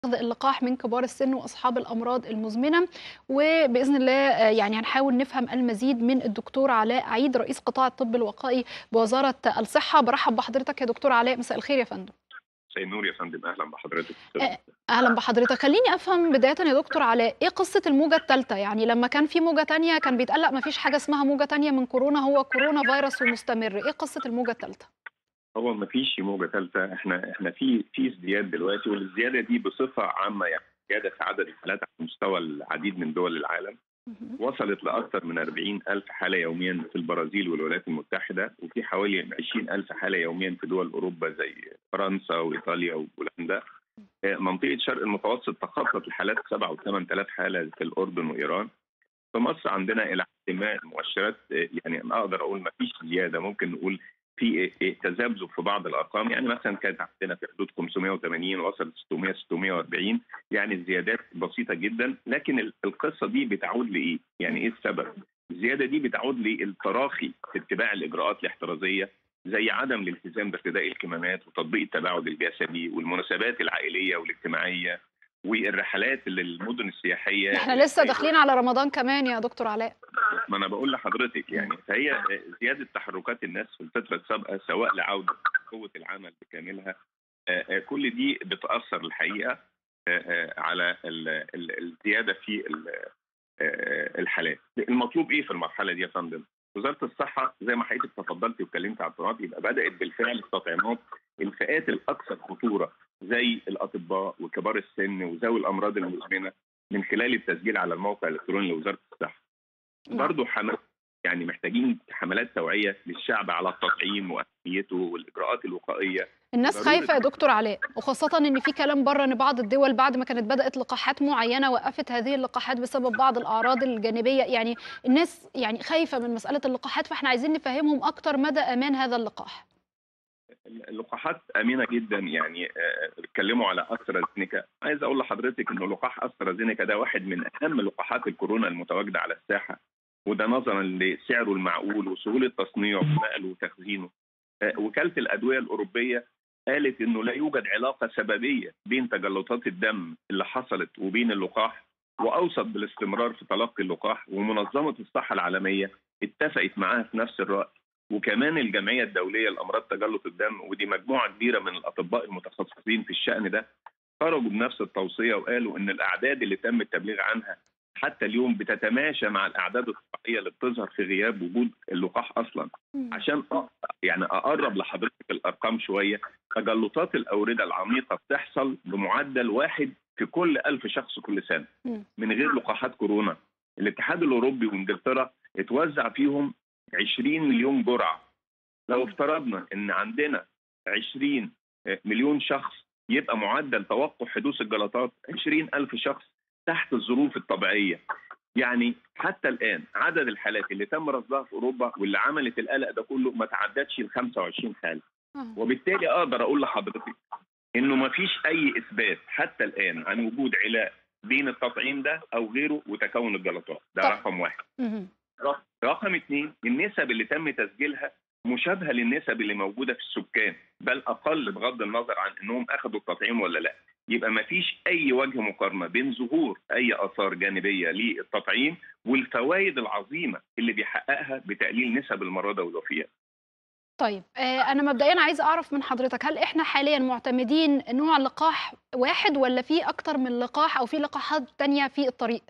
أخذ اللقاح من كبار السن وأصحاب الأمراض المزمنة وبإذن الله آه، يعني هنحاول نفهم المزيد من الدكتور علاء عيد رئيس قطاع الطب الوقائي بوزارة الصحة برحب بحضرتك يا دكتور علاء مساء الخير يا فندم مساء النور يا فندم اهلا بحضرتك آه، أهلا بحضرتك خليني أفهم بداية يا دكتور علاء إيه قصة الموجة الثالثة يعني لما كان في موجة تانية كان بيتقال لا مفيش حاجة اسمها موجة تانية من كورونا هو كورونا فيروس ومستمر إيه قصة الموجة الثالثة هو ما فيش موجه ثالثه احنا احنا في في ازدياد دلوقتي والزياده دي بصفه عامه يعني زياده في عدد الحالات على مستوى العديد من دول العالم مهم. وصلت لاكثر من 40 الف حاله يوميا في البرازيل والولايات المتحده وفي حوالي 20 الف حاله يوميا في دول اوروبا زي فرنسا وايطاليا وبولندا آه، منطقه شرق المتوسط تخطت الحالات 7 و 8000 حاله في الاردن وايران في مصر عندنا الى حد ما مؤشرات آه، يعني أنا اقدر اقول ما فيش زياده ممكن نقول في آه، آه، تذبذب في بعض الارقام يعني مثلا كانت عندنا في حدود 580 وصلت 600 640 يعني الزيادات بسيطه جدا لكن ال- القصه دي بتعود لايه؟ يعني ايه السبب؟ الزياده دي بتعود للتراخي في اتباع الاجراءات الاحترازيه زي عدم الالتزام بارتداء الكمامات وتطبيق التباعد الجسدي والمناسبات العائليه والاجتماعيه والرحلات للمدن السياحيه احنا لسه داخلين على رمضان كمان يا دكتور علاء ما انا بقول لحضرتك يعني فهي زياده تحركات الناس في الفتره السابقه سواء لعوده قوه العمل بكاملها آه، آه، كل دي بتاثر الحقيقه آه، آه، على ال- ال- الزياده في ال- آه، الحالات المطلوب ايه في المرحله دي يا فندم وزاره الصحه زي ما حضرتك تفضلتي واتكلمت على التراث يبقى بدات بالفعل التطعيمات الفئات الاكثر خطوره زي الاطباء وكبار السن وذوي الامراض المزمنه من خلال التسجيل على الموقع الالكتروني لوزاره الصحه نعم. برضه حملات يعني محتاجين حملات توعيه للشعب على التطعيم واهميته والاجراءات الوقائيه الناس ضروري. خايفة يا دكتور علاء وخاصة إن في كلام بره إن بعض الدول بعد ما كانت بدأت لقاحات معينة وقفت هذه اللقاحات بسبب بعض الأعراض الجانبية يعني الناس يعني خايفة من مسألة اللقاحات فإحنا عايزين نفهمهم أكتر مدى أمان هذا اللقاح اللقاحات امنه جدا يعني آه، بيتكلموا على استرازينيكا عايز اقول لحضرتك انه لقاح استرازينيكا ده واحد من اهم لقاحات الكورونا المتواجده على الساحه وده نظرا لسعره المعقول وسهوله تصنيعه ونقله وتخزينه آه، وكاله الادويه الاوروبيه قالت انه لا يوجد علاقه سببيه بين تجلطات الدم اللي حصلت وبين اللقاح واوصت بالاستمرار في تلقي اللقاح ومنظمه الصحه العالميه اتفقت معاها في نفس الراي وكمان الجمعيه الدوليه لامراض تجلط الدم ودي مجموعه كبيره من الاطباء المتخصصين في الشان ده خرجوا بنفس التوصيه وقالوا ان الاعداد اللي تم التبليغ عنها حتى اليوم بتتماشى مع الاعداد الطبيعيه اللي بتظهر في غياب وجود اللقاح اصلا عشان أ- يعني اقرب لحضرتك الارقام شويه تجلطات الاورده العميقه بتحصل بمعدل واحد في كل ألف شخص كل سنه مم. من غير لقاحات كورونا الاتحاد الاوروبي وانجلترا اتوزع فيهم 20 مليون جرعه لو افترضنا ان عندنا 20 مليون شخص يبقى معدل توقع حدوث الجلطات 20 ألف شخص تحت الظروف الطبيعية يعني حتى الآن عدد الحالات اللي تم رصدها في أوروبا واللي عملت القلق ده كله ما تعدتش ال 25 حالة آه. وبالتالي أقدر أقول لحضرتك إنه ما فيش أي إثبات حتى الآن عن وجود علاقة بين التطعيم ده أو غيره وتكون الجلطات ده طب. رقم واحد مهم. رقم اثنين النسب اللي تم تسجيلها مشابهه للنسب اللي موجوده في السكان بل اقل بغض النظر عن انهم اخذوا التطعيم ولا لا يبقى ما فيش اي وجه مقارنه بين ظهور اي اثار جانبيه للتطعيم والفوائد العظيمه اللي بيحققها بتقليل نسب المرضى والوفيات طيب آه، أنا مبدئيا عايز أعرف من حضرتك هل إحنا حاليا معتمدين نوع لقاح واحد ولا في أكتر من لقاح أو في لقاحات تانية في الطريق؟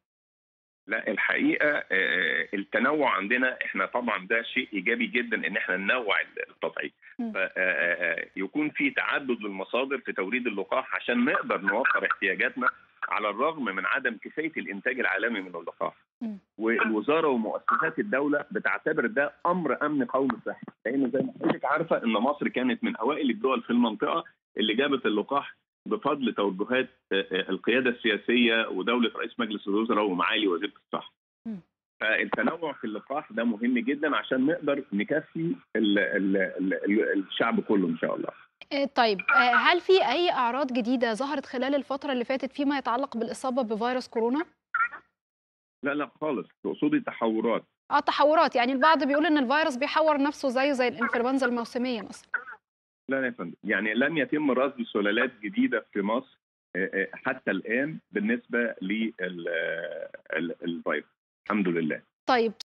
لا الحقيقه آه، التنوع عندنا احنا طبعا ده شيء ايجابي جدا ان احنا ننوع التطعيم مم. ف- آه، آه، يكون في تعدد للمصادر في توريد اللقاح عشان نقدر نوفر احتياجاتنا على الرغم من عدم كفايه الانتاج العالمي من اللقاح مم. والوزاره ومؤسسات الدوله بتعتبر ده امر امن قومي صحي لان زي ما حضرتك عارفه ان مصر كانت من اوائل الدول في المنطقه اللي جابت اللقاح بفضل توجهات آه، آه، القياده السياسيه ودوله رئيس مجلس الوزراء ومعالي وزيره الصحه. مم. فالتنوع في اللقاح ده مهم جدا عشان نقدر نكفي ال ال ال الشعب كله ان شاء الله. آه، طيب آه، هل في أي أعراض جديدة ظهرت خلال الفترة اللي فاتت فيما يتعلق بالإصابة بفيروس كورونا؟ لا لا خالص تقصدي تحورات اه تحورات يعني البعض بيقول ان الفيروس بيحور نفسه زيه زي الانفلونزا الموسميه مثلا لا لا يا فندم يعني لم يتم رصد سلالات جديده في مصر حتى الان بالنسبه للفيروس الحمد لله طيب